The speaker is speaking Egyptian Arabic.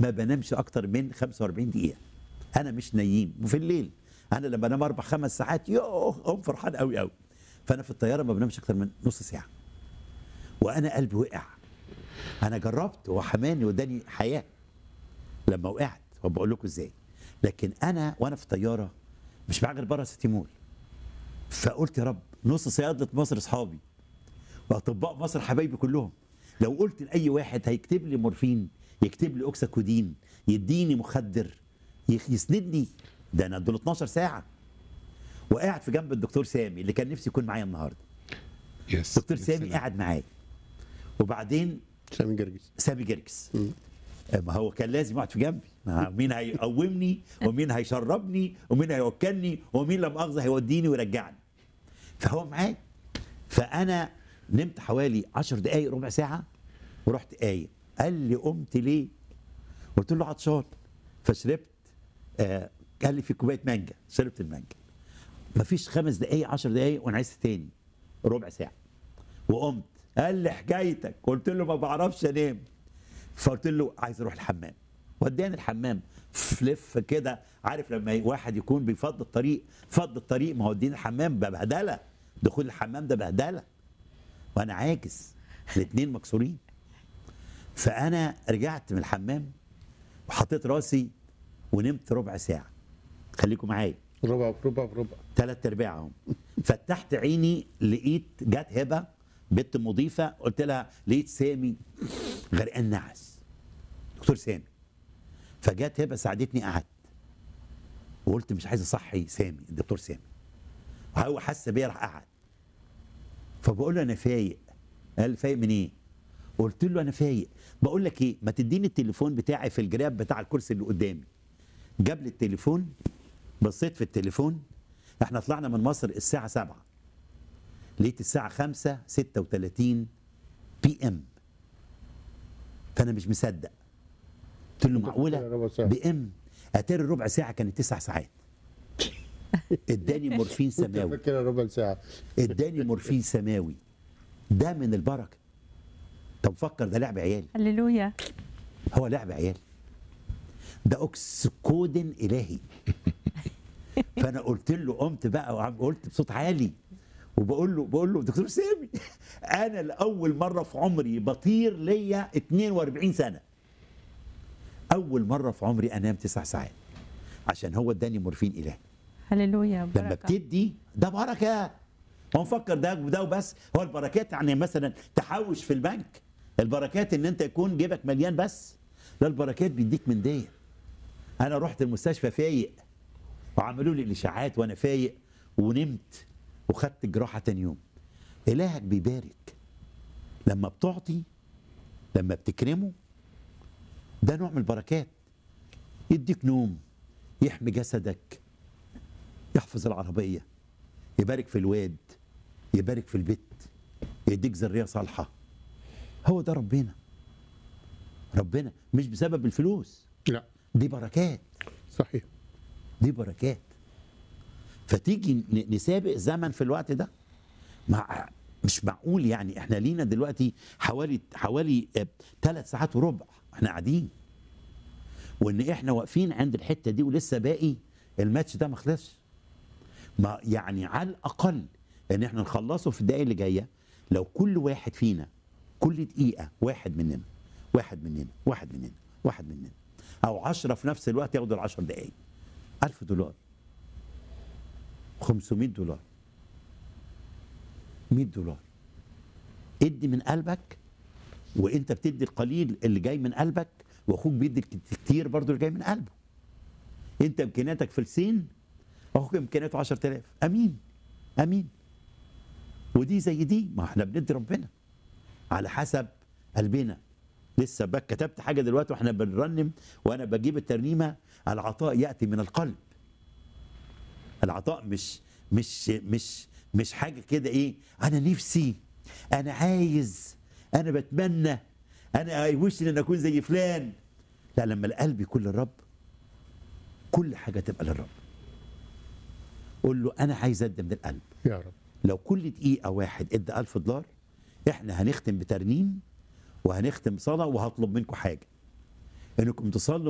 ما بنامش اكتر من 45 دقيقه انا مش نايم وفي الليل انا لما انام اربع خمس ساعات يوه اقوم فرحان قوي قوي فانا في الطياره ما بنامش اكتر من نص ساعه وانا قلبي وقع انا جربت وحماني واداني حياه لما وقعت وبقول لكم ازاي لكن انا وانا في الطياره مش معايا غير باراسيتامول فقلت يا رب نص صيادله مصر اصحابي واطباء مصر حبايبي كلهم لو قلت لاي واحد هيكتب لي مورفين يكتب لي اوكساكودين يديني مخدر يخ- يسندني ده انا دول 12 ساعه وقاعد في جنب الدكتور سامي اللي كان نفسي يكون معايا النهارده يس دكتور يا سامي سلام. قاعد معايا وبعدين سامي جرجس سامي جرجس ما هو كان لازم يقعد في جنبي ما مين هيقومني ومين هيشربني ومين هيوكلني ومين لا مؤاخذه هيوديني ويرجعني فهو معايا فانا نمت حوالي 10 دقائق ربع ساعه ورحت قايم قال لي قمت ليه؟ قلت له عطشان فشربت آه قال لي في كوبايه مانجا شربت المانجا مفيش خمس دقائق 10 دقائق وانا عايز تاني ربع ساعه وقمت قال لي حكايتك قلت له ما بعرفش انام فقلت له عايز اروح الحمام وداني الحمام فلف كده عارف لما واحد يكون بيفض الطريق فض الطريق ما هو وديني الحمام ده بهدله دخول الحمام ده بهدله وانا عاجز الاثنين مكسورين فانا رجعت من الحمام وحطيت راسي ونمت ربع ساعه خليكم معايا ربع في ربع في ربع ثلاث ارباعهم فتحت عيني لقيت جت هبه بنت مضيفه قلت لها لقيت سامي غرقان نعس دكتور سامي فجت هبه ساعدتني قعدت وقلت مش عايز اصحي سامي الدكتور سامي وهو حس بيا راح قعد فبقول له انا فايق قال فايق من ايه؟ قلت له انا فايق بقول لك ايه ما تديني التليفون بتاعي في الجراب بتاع الكرسي اللي قدامي جاب لي التليفون بصيت في التليفون احنا طلعنا من مصر الساعة 7 لقيت الساعة 5 36 بي ام فأنا مش مصدق قلت له أنت معقولة فاكر ربع ساعة. بي ام اتاري الربع ساعة كانت تسع ساعات اداني مورفين كنت سماوي فاكرها ربع ساعه اداني مورفين سماوي ده من البركة طب فكر ده لعب عيال هللويا هو لعب عيال ده اوكسكودن الهي فانا قلت له قمت بقى وعم- قلت بصوت عالي وبقول له بقول له دكتور سامي انا لاول مره في عمري بطير ليا 42 سنه اول مره في عمري انام تسع ساعات عشان هو اداني مورفين الهي هللويا لما بركة. بتدي ده بركه هو مفكر ده وده وبس هو البركات يعني مثلا تحوش في البنك البركات ان انت يكون جيبك مليان بس لا البركات بيديك من دي انا رحت المستشفى فايق وعملوا لي الاشاعات وانا فايق ونمت وخدت جراحه تاني يوم الهك بيبارك لما بتعطي لما بتكرمه ده نوع من البركات يديك نوم يحمي جسدك يحفظ العربية يبارك في الواد يبارك في البيت يديك ذرية صالحة هو ده ربنا ربنا مش بسبب الفلوس لا دي بركات صحيح دي بركات فتيجي ن- نسابق زمن في الوقت ده مع مش معقول يعني احنا لينا دلوقتي حوالي حوالي ثلاث ساعات وربع احنا قاعدين وان احنا واقفين عند الحته دي ولسه باقي الماتش ده ما خلصش ما يعني على الاقل ان احنا نخلصه في الدقايق اللي جايه لو كل واحد فينا كل دقيقه واحد مننا واحد مننا واحد مننا واحد مننا او عشرة في نفس الوقت ياخدوا العشر دقايق ألف دولار 500 دولار 100 دولار ادي من قلبك وانت بتدي القليل اللي جاي من قلبك واخوك بيدي الكتير برضو اللي جاي من قلبه انت امكانياتك فلسين واخوك امكانياته 10000 امين امين ودي زي دي ما احنا بندي ربنا على حسب قلبنا لسه بقى كتبت حاجه دلوقتي واحنا بنرنم وانا بجيب الترنيمه العطاء ياتي من القلب العطاء مش مش مش مش حاجه كده ايه انا نفسي انا عايز انا بتمنى انا وش ان أنا اكون زي فلان لا لما القلب يكون للرب كل حاجه تبقى للرب قول له انا عايز ادي من القلب يا رب لو كل دقيقة واحد ادى ألف دولار احنا هنختم بترنيم وهنختم صلاة وهطلب منكم حاجة انكم تصلوا